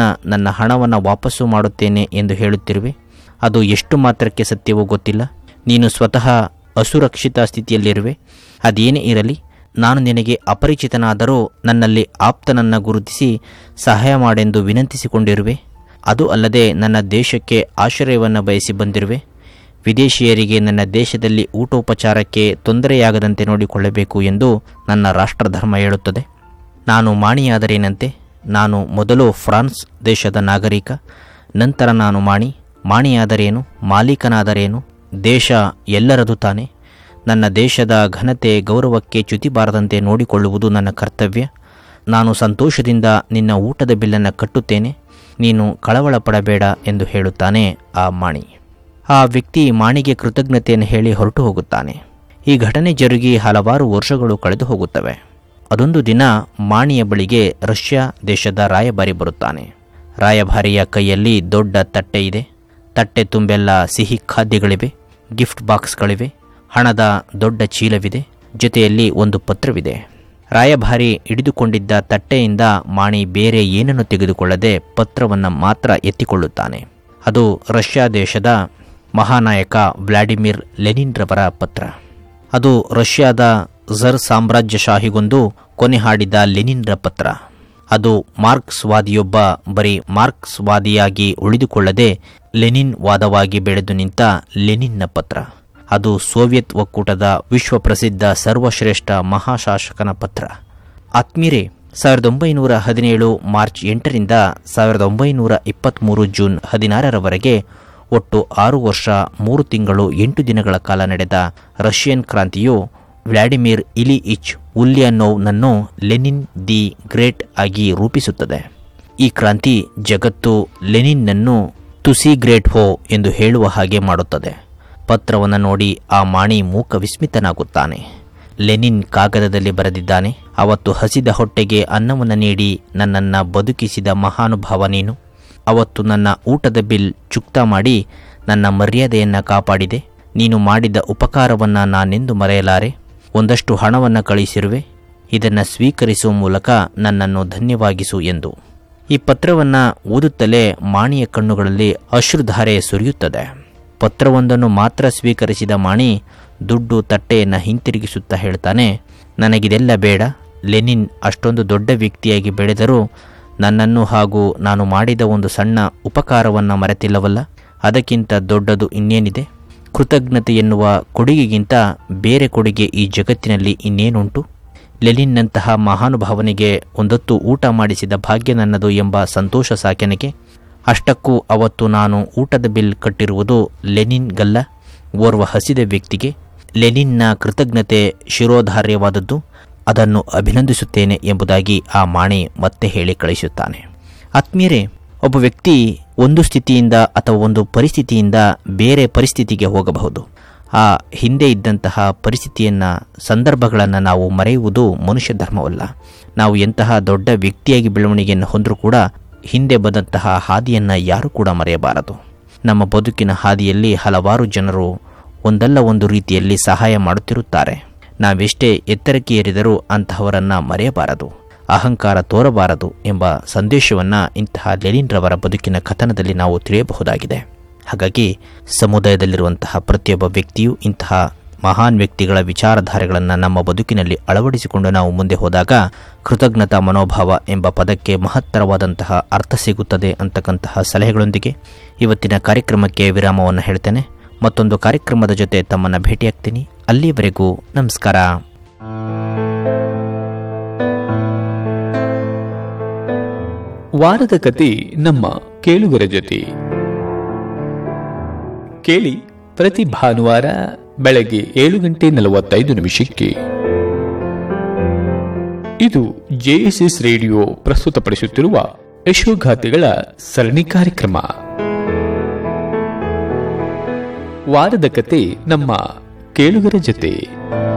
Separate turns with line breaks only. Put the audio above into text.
ನನ್ನ ಹಣವನ್ನು ವಾಪಸ್ಸು ಮಾಡುತ್ತೇನೆ ಎಂದು ಹೇಳುತ್ತಿರುವೆ ಅದು ಎಷ್ಟು ಮಾತ್ರಕ್ಕೆ ಸತ್ಯವೋ ಗೊತ್ತಿಲ್ಲ ನೀನು ಸ್ವತಃ ಅಸುರಕ್ಷಿತ ಸ್ಥಿತಿಯಲ್ಲಿರುವೆ ಅದೇನೇ ಇರಲಿ ನಾನು ನಿನಗೆ ಅಪರಿಚಿತನಾದರೂ ನನ್ನಲ್ಲಿ ಆಪ್ತನನ್ನು ಗುರುತಿಸಿ ಸಹಾಯ ಮಾಡೆಂದು ವಿನಂತಿಸಿಕೊಂಡಿರುವೆ ಅದು ಅಲ್ಲದೆ ನನ್ನ ದೇಶಕ್ಕೆ ಆಶ್ರಯವನ್ನು ಬಯಸಿ ಬಂದಿರುವೆ ವಿದೇಶಿಯರಿಗೆ ನನ್ನ ದೇಶದಲ್ಲಿ ಊಟೋಪಚಾರಕ್ಕೆ ತೊಂದರೆಯಾಗದಂತೆ ನೋಡಿಕೊಳ್ಳಬೇಕು ಎಂದು ನನ್ನ ರಾಷ್ಟ್ರಧರ್ಮ ಹೇಳುತ್ತದೆ ನಾನು ಮಾಣಿಯಾದರೇನಂತೆ ನಾನು ಮೊದಲು ಫ್ರಾನ್ಸ್ ದೇಶದ ನಾಗರಿಕ ನಂತರ ನಾನು ಮಾಣಿ ಮಾಣಿಯಾದರೇನು ಮಾಲೀಕನಾದರೇನು ದೇಶ ಎಲ್ಲರದು ತಾನೆ ನನ್ನ ದೇಶದ ಘನತೆ ಗೌರವಕ್ಕೆ ಚ್ಯುತಿ ಬಾರದಂತೆ ನೋಡಿಕೊಳ್ಳುವುದು ನನ್ನ ಕರ್ತವ್ಯ ನಾನು ಸಂತೋಷದಿಂದ ನಿನ್ನ ಊಟದ ಬಿಲ್ಲನ್ನು ಕಟ್ಟುತ್ತೇನೆ ನೀನು ಕಳವಳ ಪಡಬೇಡ ಎಂದು ಹೇಳುತ್ತಾನೆ ಆ ಮಾಣಿ ಆ ವ್ಯಕ್ತಿ ಮಾಣಿಗೆ ಕೃತಜ್ಞತೆಯನ್ನು ಹೇಳಿ ಹೊರಟು ಹೋಗುತ್ತಾನೆ ಈ ಘಟನೆ ಜರುಗಿ ಹಲವಾರು ವರ್ಷಗಳು ಕಳೆದು ಹೋಗುತ್ತವೆ ಅದೊಂದು ದಿನ ಮಾಣಿಯ ಬಳಿಗೆ ರಷ್ಯಾ ದೇಶದ ರಾಯಭಾರಿ ಬರುತ್ತಾನೆ ರಾಯಭಾರಿಯ ಕೈಯಲ್ಲಿ ದೊಡ್ಡ ತಟ್ಟೆ ಇದೆ ತಟ್ಟೆ ತುಂಬೆಲ್ಲ ಸಿಹಿ ಖಾದ್ಯಗಳಿವೆ ಗಿಫ್ಟ್ ಬಾಕ್ಸ್ಗಳಿವೆ ಹಣದ ದೊಡ್ಡ ಚೀಲವಿದೆ ಜೊತೆಯಲ್ಲಿ ಒಂದು ಪತ್ರವಿದೆ ರಾಯಭಾರಿ ಹಿಡಿದುಕೊಂಡಿದ್ದ ತಟ್ಟೆಯಿಂದ ಮಾಣಿ ಬೇರೆ ಏನನ್ನು ತೆಗೆದುಕೊಳ್ಳದೆ ಪತ್ರವನ್ನು ಮಾತ್ರ ಎತ್ತಿಕೊಳ್ಳುತ್ತಾನೆ ಅದು ರಷ್ಯಾ ದೇಶದ ಮಹಾನಾಯಕ ವ್ಲಾಡಿಮಿರ್ ಲೆನಿನ್ರವರ ಪತ್ರ ಅದು ರಷ್ಯಾದ ಝರ್ ಸಾಮ್ರಾಜ್ಯಶಾಹಿಗೊಂದು ಕೊನೆ ಹಾಡಿದ ಲೆನಿನ್ರ ಪತ್ರ ಅದು ಮಾರ್ಕ್ಸ್ವಾದಿಯೊಬ್ಬ ಬರೀ ಮಾರ್ಕ್ಸ್ವಾದಿಯಾಗಿ ಉಳಿದುಕೊಳ್ಳದೆ ಲೆನಿನ್ ವಾದವಾಗಿ ಬೆಳೆದು ನಿಂತ ಲೆನಿನ್ನ ಪತ್ರ ಅದು ಸೋವಿಯತ್ ಒಕ್ಕೂಟದ ವಿಶ್ವಪ್ರಸಿದ್ಧ ಸರ್ವಶ್ರೇಷ್ಠ ಮಹಾಶಾಸಕನ ಪತ್ರ ಆತ್ಮೀರೆ ಸಾವಿರದ ಒಂಬೈನೂರ ಹದಿನೇಳು ಮಾರ್ಚ್ ಎಂಟರಿಂದ ಸಾವಿರದ ಒಂಬೈನೂರ ಇಪ್ಪತ್ತ್ಮೂರು ಜೂನ್ ಹದಿನಾರರವರೆಗೆ ಒಟ್ಟು ಆರು ವರ್ಷ ಮೂರು ತಿಂಗಳು ಎಂಟು ದಿನಗಳ ಕಾಲ ನಡೆದ ರಷ್ಯನ್ ಕ್ರಾಂತಿಯು ವ್ಲಾಡಿಮಿರ್ ಇಲಿಇಚ್ ಉಲ್ಯಾನೋವ್ನನ್ನು ಲೆನಿನ್ ದಿ ಗ್ರೇಟ್ ಆಗಿ ರೂಪಿಸುತ್ತದೆ ಈ ಕ್ರಾಂತಿ ಜಗತ್ತು ಲೆನಿನ್ನನ್ನು ತುಸಿ ಗ್ರೇಟ್ ಹೋ ಎಂದು ಹೇಳುವ ಹಾಗೆ ಮಾಡುತ್ತದೆ ಪತ್ರವನ್ನು ನೋಡಿ ಆ ಮಾಣಿ ಮೂಕ ವಿಸ್ಮಿತನಾಗುತ್ತಾನೆ ಲೆನಿನ್ ಕಾಗದದಲ್ಲಿ ಬರೆದಿದ್ದಾನೆ ಅವತ್ತು ಹಸಿದ ಹೊಟ್ಟೆಗೆ ಅನ್ನವನ್ನು ನೀಡಿ ನನ್ನನ್ನು ಬದುಕಿಸಿದ ಮಹಾನುಭಾವ ನೀನು ಅವತ್ತು ನನ್ನ ಊಟದ ಬಿಲ್ ಚುಕ್ತಾ ಮಾಡಿ ನನ್ನ ಮರ್ಯಾದೆಯನ್ನು ಕಾಪಾಡಿದೆ ನೀನು ಮಾಡಿದ ಉಪಕಾರವನ್ನು ನಾನೆಂದು ಮರೆಯಲಾರೆ ಒಂದಷ್ಟು ಹಣವನ್ನು ಕಳಿಸಿರುವೆ ಇದನ್ನು ಸ್ವೀಕರಿಸುವ ಮೂಲಕ ನನ್ನನ್ನು ಧನ್ಯವಾಗಿಸು ಎಂದು ಈ ಪತ್ರವನ್ನು ಓದುತ್ತಲೇ ಮಾಣಿಯ ಕಣ್ಣುಗಳಲ್ಲಿ ಅಶ್ರುಧಾರೆ ಸುರಿಯುತ್ತದೆ ಪತ್ರವೊಂದನ್ನು ಮಾತ್ರ ಸ್ವೀಕರಿಸಿದ ಮಾಣಿ ದುಡ್ಡು ತಟ್ಟೆಯನ್ನು ಹಿಂತಿರುಗಿಸುತ್ತಾ ಹೇಳ್ತಾನೆ ನನಗಿದೆಲ್ಲ ಬೇಡ ಲೆನಿನ್ ಅಷ್ಟೊಂದು ದೊಡ್ಡ ವ್ಯಕ್ತಿಯಾಗಿ ಬೆಳೆದರೂ ನನ್ನನ್ನು ಹಾಗೂ ನಾನು ಮಾಡಿದ ಒಂದು ಸಣ್ಣ ಉಪಕಾರವನ್ನು ಮರೆತಿಲ್ಲವಲ್ಲ ಅದಕ್ಕಿಂತ ದೊಡ್ಡದು ಇನ್ನೇನಿದೆ ಕೃತಜ್ಞತೆ ಎನ್ನುವ ಕೊಡುಗೆಗಿಂತ ಬೇರೆ ಕೊಡುಗೆ ಈ ಜಗತ್ತಿನಲ್ಲಿ ಇನ್ನೇನುಂಟು ಲೆನಿನ್ನಂತಹ ಮಹಾನುಭಾವನಿಗೆ ಒಂದೊತ್ತು ಊಟ ಮಾಡಿಸಿದ ಭಾಗ್ಯ ನನ್ನದು ಎಂಬ ಸಂತೋಷ ಸಾಕೆನಗೆ ಅಷ್ಟಕ್ಕೂ ಅವತ್ತು ನಾನು ಊಟದ ಬಿಲ್ ಕಟ್ಟಿರುವುದು ಲೆನಿನ್ಗಲ್ಲ ಓರ್ವ ಹಸಿದ ವ್ಯಕ್ತಿಗೆ ಲೆನಿನ್ನ ಕೃತಜ್ಞತೆ ಶಿರೋಧಾರ್ಯವಾದದ್ದು ಅದನ್ನು ಅಭಿನಂದಿಸುತ್ತೇನೆ ಎಂಬುದಾಗಿ ಆ ಮಾಣಿ ಮತ್ತೆ ಹೇಳಿ ಕಳಿಸುತ್ತಾನೆ ಆತ್ಮೀಯರೇ ಒಬ್ಬ ವ್ಯಕ್ತಿ ಒಂದು ಸ್ಥಿತಿಯಿಂದ ಅಥವಾ ಒಂದು ಪರಿಸ್ಥಿತಿಯಿಂದ ಬೇರೆ ಪರಿಸ್ಥಿತಿಗೆ ಹೋಗಬಹುದು ಆ ಹಿಂದೆ ಇದ್ದಂತಹ ಪರಿಸ್ಥಿತಿಯನ್ನು ಸಂದರ್ಭಗಳನ್ನು ನಾವು ಮರೆಯುವುದು ಮನುಷ್ಯ ಧರ್ಮವಲ್ಲ ನಾವು ಎಂತಹ ದೊಡ್ಡ ವ್ಯಕ್ತಿಯಾಗಿ ಬೆಳವಣಿಗೆಯನ್ನು ಹೊಂದರೂ ಕೂಡ ಹಿಂದೆ ಬಂದಂತಹ ಹಾದಿಯನ್ನು ಯಾರೂ ಕೂಡ ಮರೆಯಬಾರದು ನಮ್ಮ ಬದುಕಿನ ಹಾದಿಯಲ್ಲಿ ಹಲವಾರು ಜನರು ಒಂದಲ್ಲ ಒಂದು ರೀತಿಯಲ್ಲಿ ಸಹಾಯ ಮಾಡುತ್ತಿರುತ್ತಾರೆ ನಾವೆಷ್ಟೇ ಎತ್ತರಕ್ಕೆ ಏರಿದರೂ ಅಂತಹವರನ್ನು ಮರೆಯಬಾರದು ಅಹಂಕಾರ ತೋರಬಾರದು ಎಂಬ ಸಂದೇಶವನ್ನು ಇಂತಹ ಲೆನಿನ್ರವರ ಬದುಕಿನ ಕಥನದಲ್ಲಿ ನಾವು ತಿಳಿಯಬಹುದಾಗಿದೆ ಹಾಗಾಗಿ ಸಮುದಾಯದಲ್ಲಿರುವಂತಹ ಪ್ರತಿಯೊಬ್ಬ ವ್ಯಕ್ತಿಯೂ ಇಂತಹ ಮಹಾನ್ ವ್ಯಕ್ತಿಗಳ ವಿಚಾರಧಾರೆಗಳನ್ನು ನಮ್ಮ ಬದುಕಿನಲ್ಲಿ ಅಳವಡಿಸಿಕೊಂಡು ನಾವು ಮುಂದೆ ಹೋದಾಗ ಕೃತಜ್ಞತಾ ಮನೋಭಾವ ಎಂಬ ಪದಕ್ಕೆ ಮಹತ್ತರವಾದಂತಹ ಅರ್ಥ ಸಿಗುತ್ತದೆ ಅಂತಕ್ಕಂತಹ ಸಲಹೆಗಳೊಂದಿಗೆ ಇವತ್ತಿನ ಕಾರ್ಯಕ್ರಮಕ್ಕೆ ವಿರಾಮವನ್ನು ಹೇಳ್ತೇನೆ ಮತ್ತೊಂದು ಕಾರ್ಯಕ್ರಮದ ಜೊತೆ ತಮ್ಮನ್ನು ಭೇಟಿಯಾಗ್ತೀನಿ ಅಲ್ಲಿಯವರೆಗೂ ನಮಸ್ಕಾರ
ವಾರದ ಕತೆ ನಮ್ಮ ಕೇಳುಗರ ಜೊತೆ ಕೇಳಿ ಪ್ರತಿ ಭಾನುವಾರ ಬೆಳಗ್ಗೆ ಏಳು ಗಂಟೆ ನಲವತ್ತೈದು ನಿಮಿಷಕ್ಕೆ ಇದು ಜೆಎಸ್ಎಸ್ ರೇಡಿಯೋ ಪ್ರಸ್ತುತಪಡಿಸುತ್ತಿರುವ ಯಶೋಗಾಥೆಗಳ ಸರಣಿ ಕಾರ್ಯಕ್ರಮ ವಾರದ ಕತೆ ನಮ್ಮ ಕೇಳುಗರ ಜೊತೆ